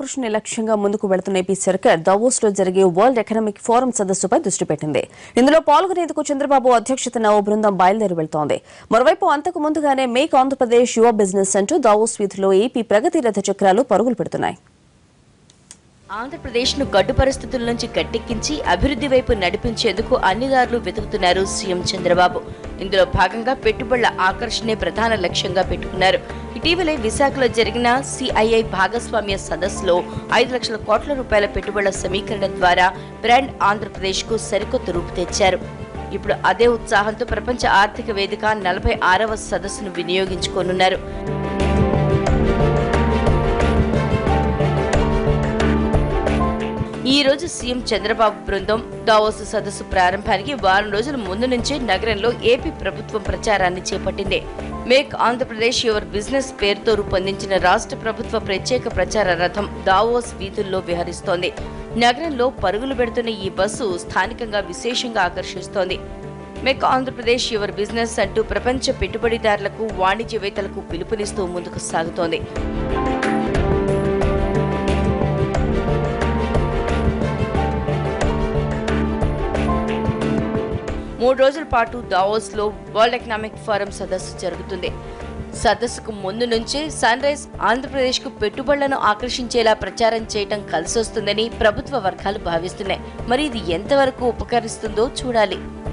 ఆకర్షణ లక్ష్యంగా ముందుకు వెళుతున్న ఏపీ సర్కార్ దావోస్ లో జరిగే వరల్డ్ ఎకనామిక్ ఫోరం సదస్సుపై దృష్టి పెట్టింది ఇందులో పాల్గొనేందుకు చంద్రబాబు అధ్యక్షతన ఓ బృందం బయలుదేరి వెళ్తోంది మరోవైపు అంతకు ముందుగానే మేక్ ఆంధ్రప్రదేశ్ యువ బిజినెస్ అంటూ దావోస్ వీధిలో ఏపీ ప్రగతి రథ చక్రాలు పరుగులు పెడుతున్నాయి ఆంధ్రప్రదేశ్ను గడ్డు పరిస్థితుల నుంచి గట్టెక్కించి అభివృద్ధి వైపు నడిపించేందుకు అన్ని దారులు వెతుకుతున్నారు సీఎం చంద్రబాబు ఇందులో భాగంగా పెట్టుబడుల ఆకర్షణే ప్రధాన లక్ష్యంగా పెట్టుకున్నారు ఇటీవలే విశాఖలో జరిగిన సిఐఐ భాగస్వామ్య సదస్సులో ఐదు లక్షల కోట్ల రూపాయల పెట్టుబడుల సమీకరణ ద్వారా బ్రాండ్ ఆంధ్రప్రదేశ్కు సరికొత్త రూపు తెచ్చారు ఇప్పుడు అదే ఉత్సాహంతో ప్రపంచ ఆర్థిక వేదిక నలభై ఆరవ సదస్సును వినియోగించుకోనున్నారు ఈ రోజు సీఎం చంద్రబాబు బృందం దావోస్ సదస్సు ప్రారంభానికి వారం రోజుల ముందు నుంచే నగరంలో ఏపీ ప్రభుత్వం ప్రచారాన్ని చేపట్టింది మేక్ ఆంధ్రప్రదేశ్ యువర్ బిజినెస్ పేరుతో రూపొందించిన రాష్ట్ర ప్రభుత్వ ప్రత్యేక ప్రచార రథం దావోస్ వీధుల్లో విహరిస్తోంది నగరంలో పరుగులు పెడుతున్న ఈ బస్సు స్థానికంగా విశేషంగా ఆకర్షిస్తోంది మెక్ ఆంధ్రప్రదేశ్ యువర్ బిజినెస్ అంటూ ప్రపంచ పెట్టుబడిదారులకు వాణిజ్యవేత్తలకు పిలుపునిస్తూ ముందుకు సాగుతోంది మూడు రోజుల పాటు దావోస్ లో వరల్డ్ ఎకనామిక్ ఫోరం సదస్సు జరుగుతుంది సదస్సుకు ముందు నుంచే సన్ రైజ్ ఆంధ్రప్రదేశ్ కు పెట్టుబడులను ఆకర్షించేలా ప్రచారం చేయటం కలిసొస్తుందని ప్రభుత్వ వర్గాలు భావిస్తున్నాయి మరి ఇది ఎంతవరకు ఉపకరిస్తుందో చూడాలి